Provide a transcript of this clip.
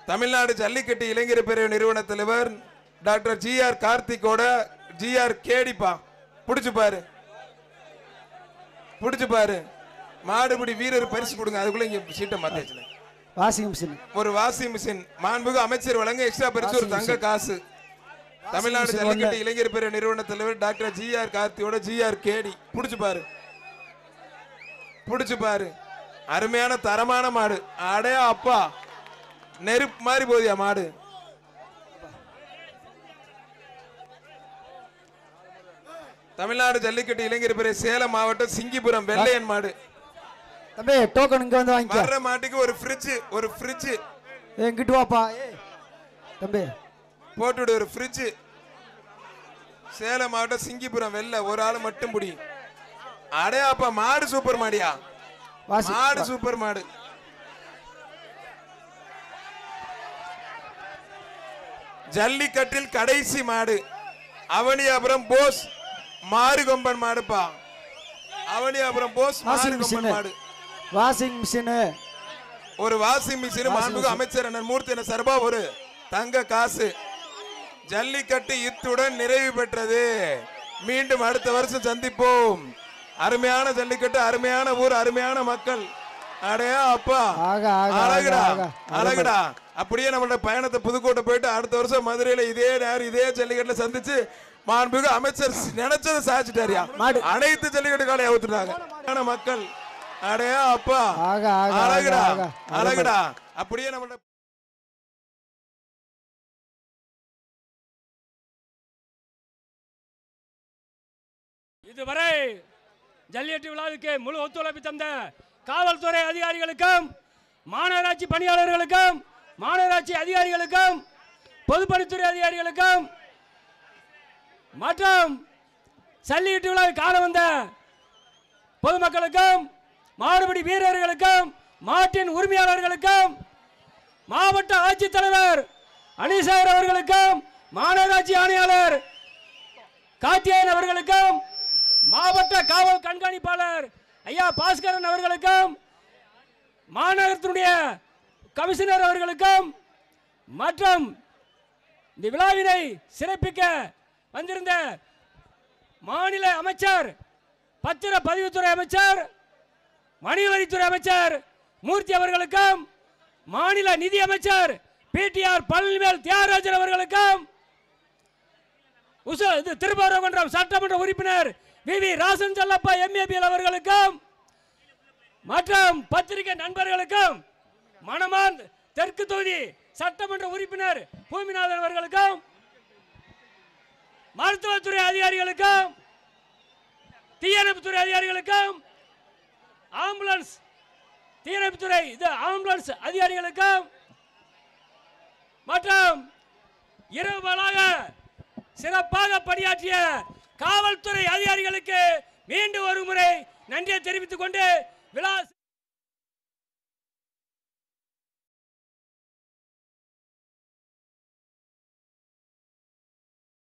தமிழ்நாடு ஜல்லிக்கட்டு இளைஞர் பிரிவு நிறுவன தலைவர் டாக்டர் ஜி ஆர் கார்த்திகோட ஜி ஆர் கேடிப்பா புடிச்சு பாரு புடிச்சு பாரு மாடுபிடி வீரர் பரிசு கொடுங்க அதுக்குள்ள இங்க சீட்டை மாத்தாச்சு வாஷிங் மிஷின் ஒரு வாஷிங் மிஷின் மாண்புகு அமைச்சர் வழங்க எக்ஸ்ட்ரா பரிசு ஒரு தங்க காசு தமிழ்நாடு machine ஜல்லிக்கட்டு இளைஞர் பிரிவு நிறுவன தலைவர் டாக்டர் ஜி ஆர் கார்த்தியோட ஜி ஆர் கேடி புடிச்சு பாரு புடிச்சு பாரு அருமையான தரமான மாடு அடே அப்பா நெருப்பு மாதிரி போதியா மாடு தமிழ்நாடு ஜல்லிக்கட்டு இளைஞர் பிரிவு சேலம் மாவட்டம் சிங்கிபுரம் வெள்ளையன் மாடு தம்பி டோக்கன் இங்க வந்து வாங்கிக்க வர்ற மாட்டுக்கு ஒரு ஃப்ரிட்ஜ் ஒரு ஃப்ரிட்ஜ் ஏ இங்கிட்டு வாப்பா ஏ தம்பி போட்டுவிடு ஒரு ஃப்ரிட்ஜ் சேலம் மாவட்டம் சிங்கிபுரம் வெள்ள ஒரு ஆள் மட்டும் புடி அடே அப்பா மாடு சூப்பர் மாடியா வாசி மாடு சூப்பர் மாடு ஜல்லிக்கட்டில் கடைசி மாடு அவனியாபுரம் போஸ் மாறுகொம்பன் மாடுப்பா அவனியாபுரம் போஸ் வாஷிங் மாறுகொம்பன் மிஷின் மாடு வாஷிங் மிஷினு ஒரு வாஷிங் மிஷின் மாண்புமிகு அமைச்சர் அண்ணன் மூர்த்தி என்ன சார்பா ஒரு தங்க காசு ஜல்லிக்கட்டு இத்துடன் நிறைவு பெற்றது மீண்டும் அடுத்த வருஷம் சந்திப்போம் அருமையான ஜல்லிக்கட்டு அருமையான ஊர் அருமையான மக்கள் அடையா அப்பா ஆக, ஆக, அழகுடா ஆக, ஆக. அழகுடா அப்படியே நம்மளோட பயணத்தை புதுக்கோட்டை போயிட்டு அடுத்த வருஷம் மதுரையில இதே நேரம் இதே ஜல்லிக்கட்டுல சந்திச்சு மாண்புமிகு அமைச்சர் நினைச்சதை சாதிச்சிட்டாரியா மாடு. அனைத்து ஜல்லிக்கட்டு காலையை ஊத்துட்டாங்க மக்கள் அடையா அப்பா ஆக, ஆக, ஆக, அழகுடா ஆக. அழகுடா அப்படியே நம்மளோட இதுவரை ஜல்லிக்கட்டு விழாவுக்கு முழு ஒத்துழைப்பு தந்த காவல்துறை அதிகாரிகளுக்கும் மாநகராட்சி பணியாளர்களுக்கும் மாநகராட்சி அதிகாரிகளுக்கும் பொதுப்பணித்துறை அதிகாரிகளுக்கும் மற்றும் ஜல்லிக்கட்டு விழாவை காண வந்த பொதுமக்களுக்கும் மாடுபிடி வீரர்களுக்கும் மாட்டின் உரிமையாளர்களுக்கும் மாவட்ட ஆட்சித்தலைவர் அனிசாகர் அவர்களுக்கும் மாநகராட்சி ஆணையாளர் காத்தியாயன் அவர்களுக்கும் மாவட்ட காவல் கண்காணிப்பாளர் ஐயா பாஸ்கரன் அவர்களுக்கும் மாநகரத்தினுடைய கமிஷனர் அவர்களுக்கும் மற்றும் இந்த விழாவினை சிறப்பிக்க வந்திருந்த மாநில அமைச்சர் பத்திர பதிவுத்துறை அமைச்சர் வணிகவரித்துறை அமைச்சர் மூர்த்தி அவர்களுக்கும் மாநில நிதி அமைச்சர் பிடிஆர் பழனிவேல் தியாகராஜன் அவர்களுக்கும் உச இது திருப்பரங்குன்றம் சட்டமன்ற உறுப்பினர் V V Rajan Chellappa MABL அவர்களுக்கும் மற்றும் பத்திரிகை நண்பர்களுக்கும் மணமான் தெற்கு தொகுதி சட்டமன்ற உறுப்பினர் பூமிநாதன் அவர்களுக்கும் மருத்துவத்துறை அதிகாரிகளுக்கும் தீயணைப்புத்துறை அதிகாரிகளுக்கும் ஆம்புலன்ஸ் தீயணைப்புத்துறை இது ஆம்புலன்ஸ் அதிகாரிகளுக்கும் மற்றும் இரவுகளாக சிறப்பாக பணியாற்றிய காவல்துறை அதிகாரிகளுக்கு மீண்டும் ஒரு முறை நன்றியை தெரிவித்துக் கொண்டு விழா